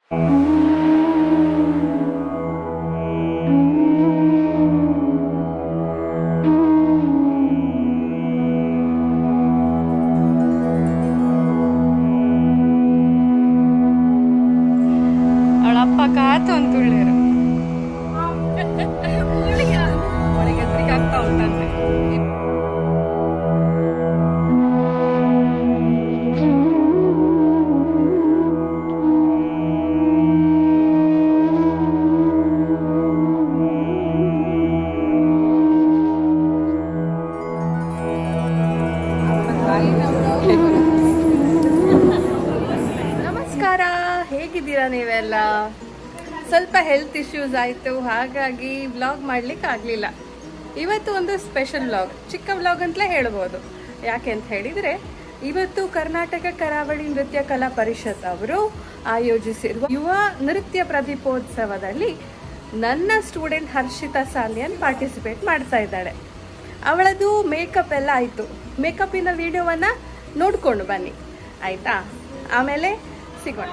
ಅವಳಪ್ಪ ಕಾತು ಅಂತ ಉಳ್ಳೇರು ಅವಳಿಗೆ ಹೆದ್ರಿಕೆ ಆಗ್ತಾ ಉಂಟಂತೆ ನಮಸ್ಕಾರ ಹೇಗಿದ್ದೀರಾ ನೀವೆಲ್ಲ ಸ್ವಲ್ಪ ಹೆಲ್ತ್ ಇಶ್ಯೂಸ್ ಆಯಿತು ಹಾಗಾಗಿ ವ್ಲಾಗ್ ಮಾಡ್ಲಿಕ್ಕೆ ಆಗಲಿಲ್ಲ ಇವತ್ತು ಒಂದು ಸ್ಪೆಷಲ್ ವ್ಲಾಗ್ ಚಿಕ್ಕ ವ್ಲಾಗ್ ಅಂತಲೇ ಹೇಳ್ಬೋದು ಯಾಕೆ ಅಂತ ಹೇಳಿದರೆ ಇವತ್ತು ಕರ್ನಾಟಕ ಕರಾವಳಿ ನೃತ್ಯ ಕಲಾ ಪರಿಷತ್ ಅವರು ಆಯೋಜಿಸಿರುವ ಯುವ ನೃತ್ಯ ಪ್ರದೀಪೋತ್ಸವದಲ್ಲಿ ನನ್ನ ಸ್ಟೂಡೆಂಟ್ ಹರ್ಷಿತಾ ಸಾಲಿಯನ್ ಪಾರ್ಟಿಸಿಪೇಟ್ ಮಾಡ್ತಾ ಇದ್ದಾಳೆ ಅವಳದು ಮೇಕಪ್ ಎಲ್ಲ ಆಯಿತು ಮೇಕಪ್ಪಿನ ವಿಡಿಯೋವನ್ನು ನೋಡ್ಕೊಂಡು ಬನ್ನಿ ಆಯಿತಾ ಆಮೇಲೆ ಸಿಗೋಣ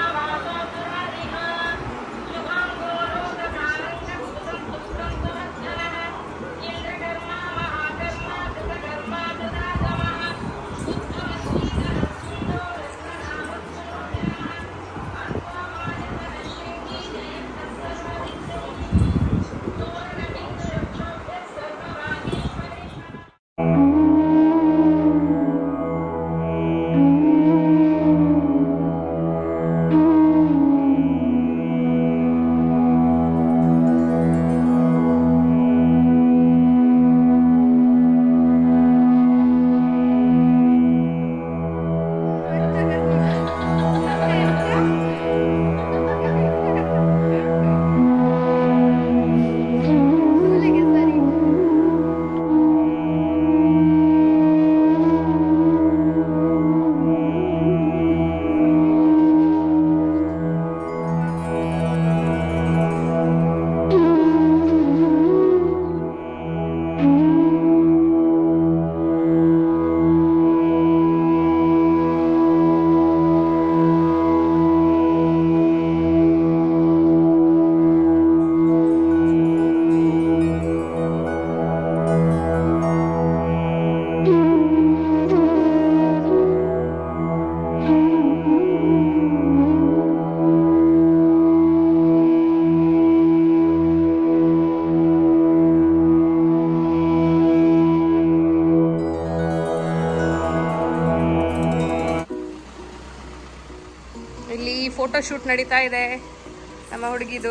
ಇಲ್ಲಿ ಫೋಟೋ ಶೂಟ್ ನಡೀತಾ ಇದೆ ನಮ್ಮ ಹುಡುಗಿದು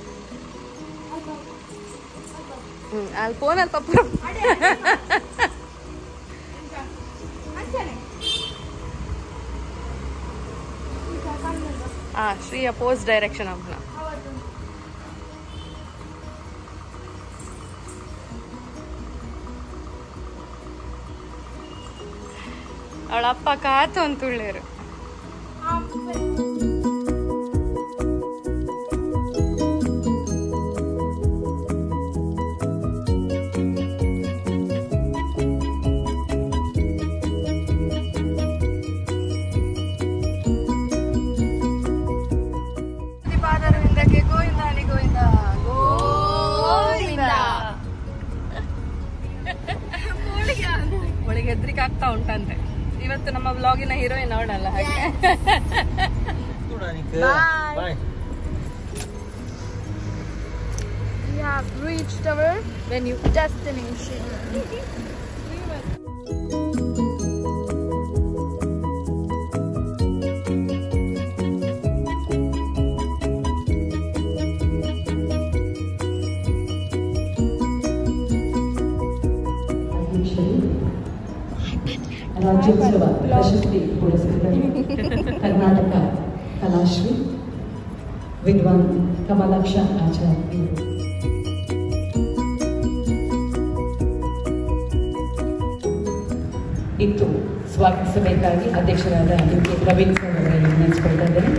ಹ್ಮ್ ಅಲ್ಲಿ ಫೋನಲ್ಲಿ ಪಪ್ಪ ಹಾ ಶ್ರೀಯ ಪೋಸ್ಟ್ ಡೈರೆಕ್ಷನ್ ಅಪ್ಪನ ಅವಳ ಅಪ್ಪ ಕಾತು ಅಂತ ಉಳ್ಳೇರು ಪ್ರತಿಪಾದರವಿಂದಕ್ಕೆ ಗೋವಿಂದ ಹಳಿ ಗೋವಿಂದ ಗೋವಿಂದ ಒಳಗೆ ಹೆದ್ರಿಕೆ ಆಗ್ತಾ ಉಂಟಂತೆ ಇವತ್ತು ನಮ್ಮ ವ್ಲಾಗಿನ ಹೀರೋಯಿನ್ ಅವಳಲ್ಲ ಹಾಗೆ Bye. We have reached our venue destination. Rajyotsava ಪ್ರಶಸ್ತಿ ಪುರಸ್ಕೃತರು ಕರ್ನಾಟಕ ಕಲಾಶ್ರೀ ವಿದ್ವಾನ್ ಕಮಲಾಕ್ಷ ಆಚಾರ್ಯ ಇತ್ತು ಸ್ವಾಗತಿಸಬೇಕಾಗಿ ಅಧ್ಯಕ್ಷರಾದ ಯು ಕೆ ಪ್ರವೀಣ್ ಸರ್ ಅವರಲ್ಲಿ ನೆನೆಸ್ಕೊಳ್ತಾ ಇದ್ದೇನೆ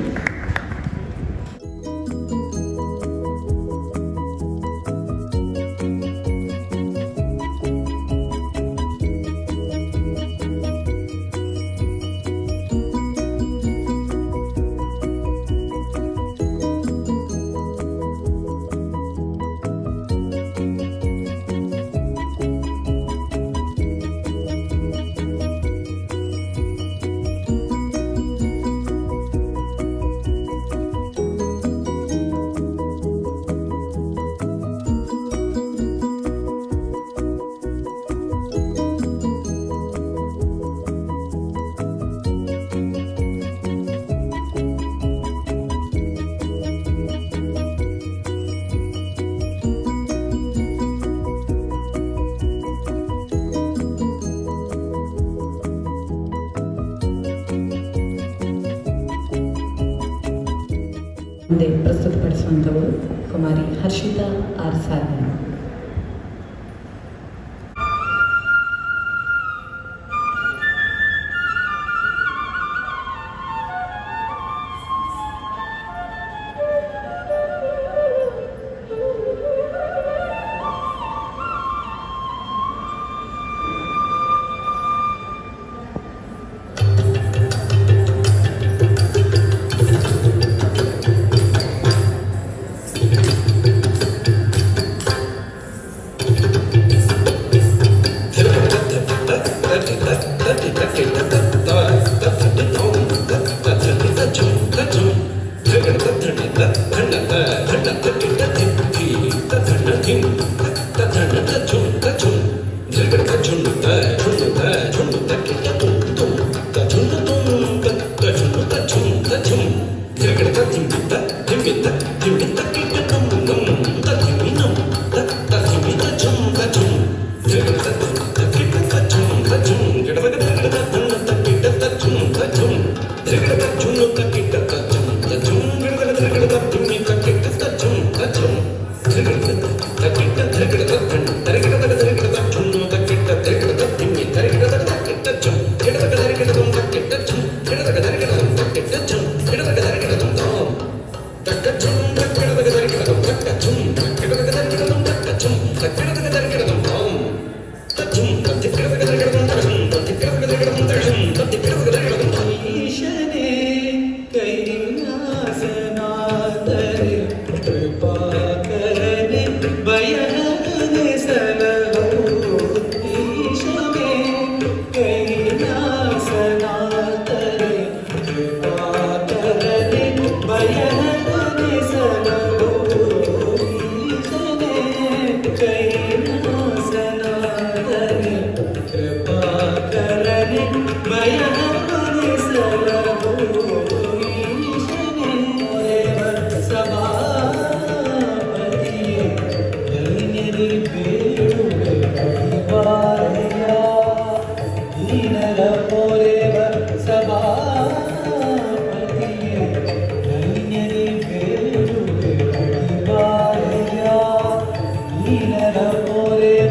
ಮುಂದೆ ಪ್ರಸ್ತುತಪಡಿಸುವಂಥವರು ಕುಮಾರಿ ಹರ್ಷಿತಾ ಆರ್ ಸಾಧನೆ ಈಶನೇ ಕೈಲಾಸನಾದರೆ ಕೃಪಾಕರನೆ ಭಯಹರನೆ ಸಲಹೋ ಈಶನೇ ಕೈಲಾಸನಾದರೆ ಕೃಪಾಕರನೆ ಭಯಹರನೆ ಸಲಹೋ ಈಶನೇ ಕೈಲಾಸನಾದರೆ ಕೃಪಾಕರನೆ ಭಯಹರನೆ ಸಲಹೋ ಈಶನೇ ಸಭಾಪತಿಯೇ ಧನ್ಯರಿ ಬೇಡುವೆ ಕೈವಾರೆಯ ದೀನರ ಪೊರೆವ ಸಭಾಪತಿಯೇ ಧನ್ಯರಿ ಬೇಡುವೆ ಕೈವಾರೆಯ ದೀನರ ಪೊರೆವ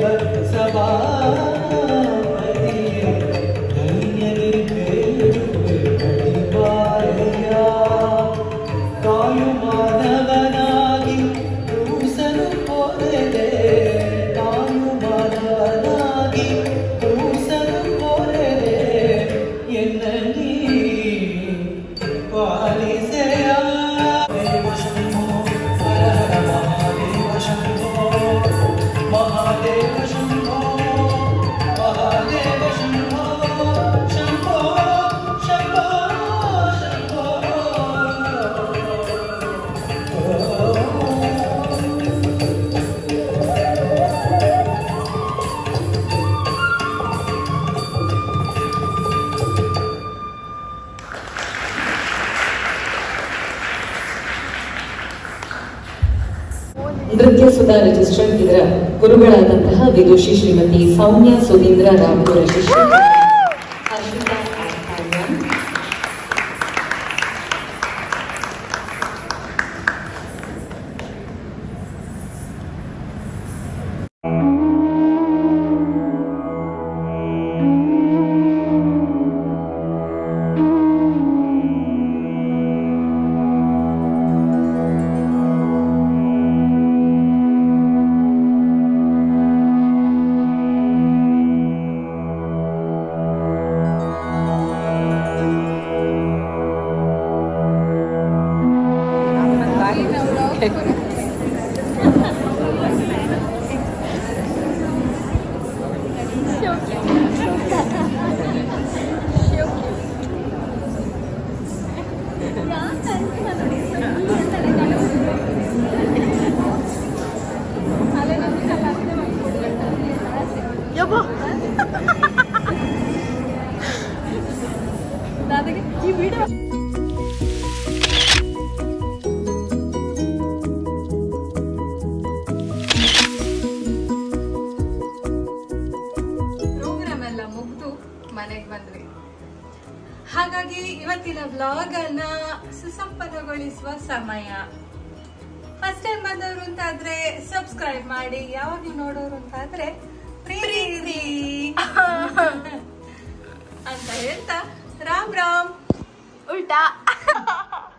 ಸಭಾಪತಿಯೇ ಧನ್ಯರಿ ಬೇಡುವೆ ಕೈವಾರೆಯ ಕಾಯು ಮಾನವನಾಗಿ ಕೂಸಲು ಕೋರೆದೆ ಕಾಯು ಮಾನವನಾಗಿ ಕೂಸಲು ಕೋರೆದೆ ಎನ್ನಲ್ಲಿ ಪಾಲಿಸೆಯ ದೇವ ಶಂಭೋ ಹರ ಹರ ಮಹಾದೇವ ಶಂಭೋ ಮಹಾದೇವ ಶಂಭೋ ಮಹಾದೇವ ಶಂಭೋ ಶಂಭೋ ಶಂಭೋ ಶಂಭೋ ನೃತ್ಯ ಸುಧಾ ರಿಜಿಸ್ಟರ್ ಇದರ ಗುರುಗಳಾದಂತಹ ವಿದುಷಿ ಶ್ರೀಮತಿ ಸೌಮ್ಯ ಸುಧೀಂದ್ರ ರಾವ್ ಅವರ ಶಿಷ್ಯ Harshitha R Palwan. So cute. So cute. ಯಬ್ಬಾ ನನಗೆ ಈ ವಿಡಿಯೋ ಕೊನೆಗೊಳಿಸುವ ಸಮಯ ಫಸ್ಟ್ ಟೈಮ್ ಬಂದವರು ಅಂತ ಆದ್ರೆ ಸಬ್ಸ್ಕ್ರೈಬ್ ಮಾಡಿ ಯಾವಾಗ್ಲೂ ನೋಡೋರು ಅಂತ ಆದ್ರೆ ಪ್ರೀತಿ ಅಂತ ಹೇಳ್ತಾ ರಾಮ್ ರಾಮ್ ಉಲ್ಟಾ